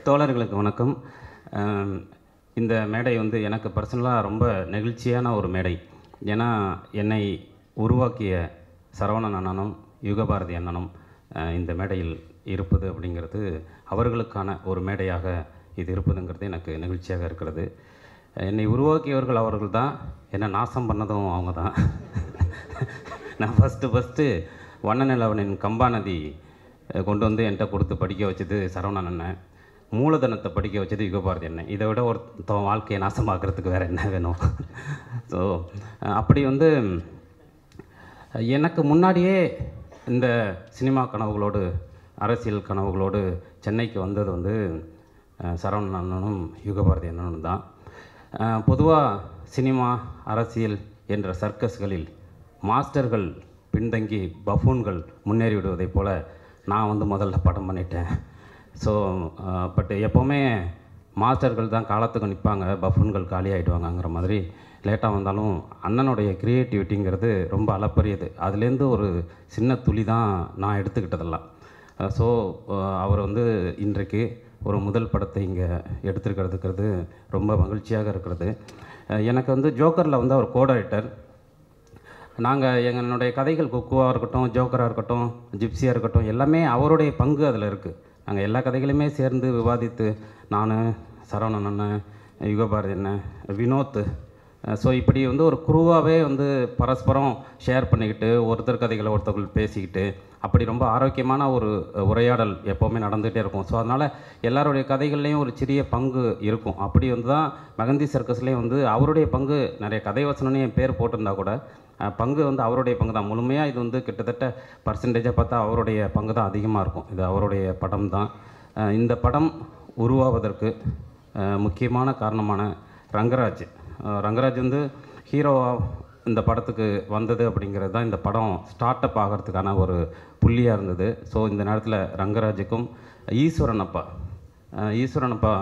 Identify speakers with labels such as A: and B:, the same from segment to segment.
A: தோழர்களுக்கு வணக்கம் அம், இந்த மேடை வந்து எனக்கு பர்சனலாக ரொம்ப நெகிழ்ச்சியான ஒரு மேடை ஏன்னா என்னை உருவாக்கிய சரவணன் அண்ணனும் யுகபாரதி அண்ணனும் அஹ், இந்த மேடையில் இருப்பது அப்படிங்கிறது அவர்களுக்கான ஒரு மேடையாக இது இருப்பதுங்கிறது எனக்கு நெகிழ்ச்சியாக இருக்கிறது என்னை உருவாக்கியவர்கள் அவர்கள் தான் என்னை நாசம் பண்ணதும் அவங்க தான் நான் ஃபஸ்ட்டு ஃபஸ்ட்டு வண்ணநிலவனின் கம்பாநதி அஹ், கொண்டு வந்து என்கிட்ட கொடுத்து படிக்க வச்சது சரவணன் அண்ணன் மூலதனத்தை படிக்க வச்சது யுகபாரதி அண்ணன் இதை விட ஒருத்தன் வாழ்க்கையை நாசமாக்குறதுக்கு வேறு என்ன வேணும் ஸோ அப்படி வந்து அஹ், எனக்கு முன்னாடியே இந்த சினிமா கனவுகளோடு அரசியல் கனவுகளோடு சென்னைக்கு வந்தது வந்து அஹ், சரவணன் அண்ணனும் யுகபாரதி அண்ணனும் தான் பொதுவாக சினிமா அரசியல் என்ற சர்க்கஸ்களில் மாஸ்டர்கள் பின்தங்கி பஃபூன்கள் முன்னேறி விடுவதைப் போல நான் வந்து முதல்ல படம் பண்ணிட்டேன் ஸோ பட் எப்போவுமே மாஸ்டர்கள் தான் காலத்துக்கு நிற்பாங்க பஃபூன்கள் காலி ஆகிடுவாங்கங்கிற மாதிரி லேட்டாக வந்தாலும் அண்ணனுடைய க்ரியேட்டிவிட்டிங்கிறது ரொம்ப அளப்பரியது அதுலேருந்து ஒரு சின்ன துளி தான் நான் எடுத்துக்கிட்டதெல்லாம் ஸோ அவர் வந்து இன்றைக்கு ஒரு முதல் படத்தை இங்கே எடுத்திருக்கிறதுங்கிறது ரொம்ப மகிழ்ச்சியாக இருக்கிறது அஹ் எனக்கு வந்து ஜோக்கரில் வந்து அவர் கோடைரக்டர் நாங்கள் எங்களுடைய கதைகள் குக்குவாக இருக்கட்டும் ஜோக்கராக இருக்கட்டும் ஜிப்சியாக இருக்கட்டும் எல்லாமே அவருடைய பங்கு அதில் இருக்குது நாங்கள் எல்லா கதைகளையுமே சேர்ந்து விவாதித்து நான் சரவணன் அண்ணன் யுகபாரதி அண்ணன் வினோத் ஸோ இப்படி வந்து ஒரு குருவாகவே வந்து பரஸ்பரம் ஷேர் பண்ணிக்கிட்டு ஒருத்தர் கதைகளை ஒருத்தர்கள் பேசிக்கிட்டு அப்படி ரொம்ப ஆரோக்கியமான ஒரு உரையாடல் எப்போவுமே நடந்துகிட்டே இருக்கும் ஸோ அதனால் எல்லாருடைய கதைகள்லேயும் ஒரு சிறிய பங்கு இருக்கும் அப்படி வந்து தான் மெகந்தி சர்க்கஸ்லேயும் வந்து அவருடைய பங்கு நிறைய கதை வசனம்னு என் பேர் போட்டிருந்தா கூட அஹ், பங்கு வந்து அவருடைய பங்கு தான் முழுமையாக இது வந்து கிட்டத்தட்ட பர்சன்டேஜாக பார்த்தா அவருடைய பங்கு தான் அதிகமாக இருக்கும் இது அவருடைய படம் தான் அஹ், இந்த படம் உருவாவதற்கு அஹ், முக்கியமான காரணமான ரங்கராஜ் அஹ், ரங்கராஜ் வந்து ஹீரோவாக இந்த படத்துக்கு வந்தது அப்படிங்கிறது தான் இந்த படம் ஸ்டார்ட் அப் ஆகிறதுக்கான ஒரு புள்ளியாக இருந்தது ஸோ இந்த நேரத்தில் ரங்கராஜுக்கும் ஈஸ்வரன் அப்பா அஹ், ஈஸ்வரன் அப்பா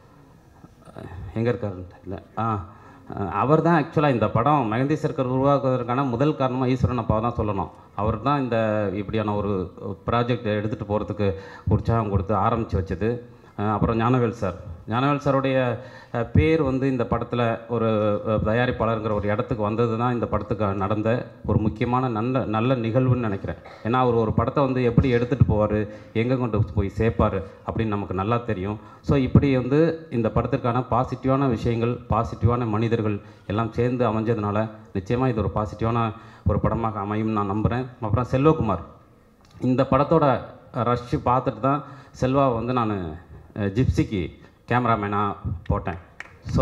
A: எங்கே இருக்காரு இல்லை ஆ அவர் தான் ஆக்சுவலாக இந்த படம் மெகந்தி சர்க்கர் உருவாக்குவதற்கான முதல் காரணமாக ஈஸ்வரன் அப்பாவை தான் சொல்லணும் அவர் தான் இந்த இப்படியான ஒரு ப்ராஜெக்ட் எடுத்துகிட்டு போகிறதுக்கு உற்சாகம் கொடுத்து ஆரம்பித்து வச்சது அஹ் அப்புறம் ஞானவேல் சார் ஞானவேல் சாருடைய அஹ், பேர் வந்து இந்த படத்தில் ஒரு அஹ், தயாரிப்பாளருங்கிற ஒரு இடத்துக்கு வந்தது தான் இந்த படத்துக்கு நடந்த ஒரு முக்கியமான நல்ல நல்ல நிகழ்வுன்னு நினைக்கிறேன் ஏன்னா அவர் ஒரு படத்தை வந்து எப்படி எடுத்துகிட்டு போவார் எங்கே கொண்டு போய் சேர்ப்பார் அப்படின்னு நமக்கு நல்லா தெரியும் ஸோ இப்படி வந்து இந்த படத்திற்கான பாசிட்டிவான விஷயங்கள் பாசிட்டிவான மனிதர்கள் எல்லாம் சேர்ந்து அமைஞ்சதுனால நிச்சயமாக இது ஒரு பாசிட்டிவான ஒரு படமாக அமையும் நான் நம்புகிறேன் அப்புறம் செல்வகுமார் இந்த படத்தோட ரஷ் பார்த்துட்டு தான் செல்வா வந்து நான் ஜிப்சிக்கு கேமராமேனாக போட்டேன் ஸோ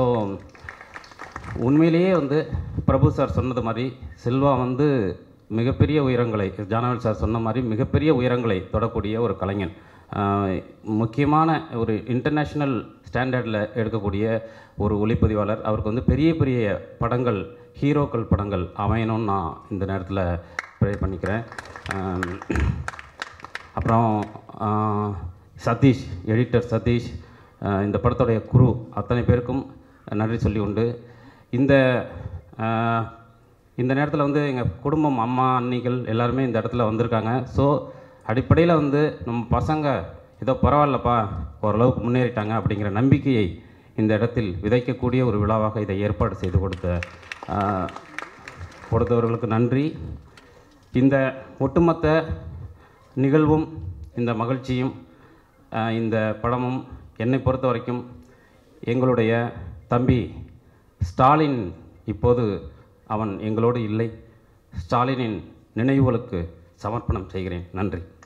A: உண்மையிலேயே வந்து பிரபு சார் சொன்னது மாதிரி செல்வா வந்து மிகப்பெரிய உயரங்களை ஜானவல் சார் சொன்ன மாதிரி மிகப்பெரிய உயரங்களை தொடக்கூடிய ஒரு கலைஞன் ஆஹ் முக்கியமான ஒரு இன்டர்நேஷ்னல் ஸ்டாண்டர்டில் எடுக்கக்கூடிய ஒரு ஒளிப்பதிவாளர் அவருக்கு வந்து பெரிய பெரிய படங்கள் ஹீரோக்கள் படங்கள் அமையணும்னு நான் இந்த நேரத்தில் ப்ரே பண்ணிக்கிறேன் ஆம், அப்புறம் ஆஹ், சதீஷ் எடிட்டர் சதீஷ் ஆஹ், இந்த படத்துடைய குரு அத்தனை பேருக்கும் நன்றி சொல்லி உண்டு இந்த ஆஹ், இந்த நேரத்தில் வந்து எங்கள் குடும்பம் அம்மா அன்னிகள் எல்லாருமே இந்த இடத்துல வந்திருக்காங்க ஸோ அடிப்படையில் வந்து நம்ம பசங்க ஏதோ பரவாயில்லப்பா ஓரளவுக்கு முன்னேறிட்டாங்க அப்படிங்கிற நம்பிக்கையை இந்த இடத்தில் விதைக்கக்கூடிய ஒரு விழாவாக இதை ஏற்பாடு செய்து கொடுத்த ஆஹ், கொடுத்தவர்களுக்கு நன்றி இந்த ஒட்டுமொத்த நிகழ்வும் இந்த மகிழ்ச்சியும் ஆஹ், இந்த படமும் என்னை பொறுத்த வரைக்கும் எங்களுடைய தம்பி ஸ்டாலின் இப்போது அவன் எங்களோடு இல்லை ஸ்டாலினின் நினைவுகளுக்கு சமர்ப்பணம் செய்கிறேன் நன்றி